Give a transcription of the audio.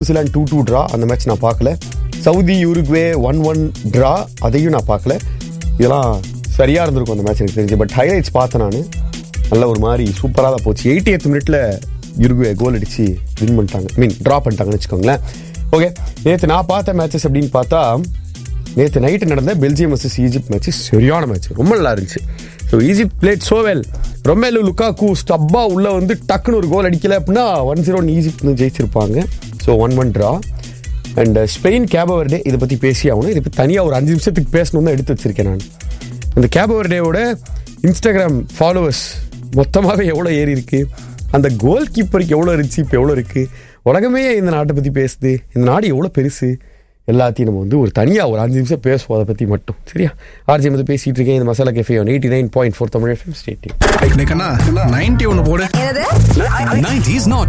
New Zealand two two draw அந்த match நான் பார்க்கல Saudi Uruguay one one draw அதையும் நான் பார்க்கல இதெல்லாம் சரியாக இருந்திருக்கும் அந்த மேட்ச் எனக்கு தெரிஞ்சு பட் ஹைலைட்ஸ் பார்த்தேன் நான் நல்ல ஒரு மாதிரி சூப்பராக தான் போச்சு எயிட்டி எய்த் மினிட்ல யுருகுவே கோல் அடிச்சு வின் பண்ணிட்டாங்க மீன் ட்ரா பண்ணிட்டாங்கன்னு வச்சுக்கோங்களேன் ஓகே நேற்று நான் பார்த்த மேட்சஸ் அப்படின்னு பார்த்தா நேற்று நைட்டு நடந்த பெல்ஜியம் வர்சஸ் ஈஜிப்ட் மேட்ச் சரியான மேட்ச் ரொம்ப நல்லா இருந்துச்சு so Egypt played so well Romelu Lukaku ஸ்டப்பா உள்ள வந்து டக்குன்னு ஒரு கோல் அடிக்கல அப்படின்னா ஒன் ஜீரோ ஈஜிப்ட் வந்து ஜெயிச்சிருப்பாங்க so one one draw and Spain Cape Verde இதை பற்றி பேசி ஆகணும் இதை பற்றி தனியாக ஒரு அஞ்சு நிமிஷத்துக்கு பேசணும்னு தான் எடுத்து வச்சிருக்கேன் நான் அந்த கேபவர்டேவோட இன்ஸ்டாகிராம் ஃபாலோவர்ஸ் மொத்தமாகவே எவ்வளோ ஏறி இருக்கு அந்த கோல் கீப்பருக்கு எவ்வளோ இருந்துச்சு இப்போ எவ்வளோ இருக்கு உலகமே இந்த நாட்டை பற்றி பேசுது இந்த நாடு எவ்வளோ பெருசு எல்லாத்தையும் நம்ம வந்து ஒரு தனியாக ஒரு அஞ்சு நிமிஷம் பேசுவோம் அதை பற்றி மட்டும் சரியா ஆர்ஜி வந்து பேசிட்டு இருக்கேன் இந்த Masala cafe one eighty nine point four Tamil FM state ninety ஒன்னு போடு என்னது 90s not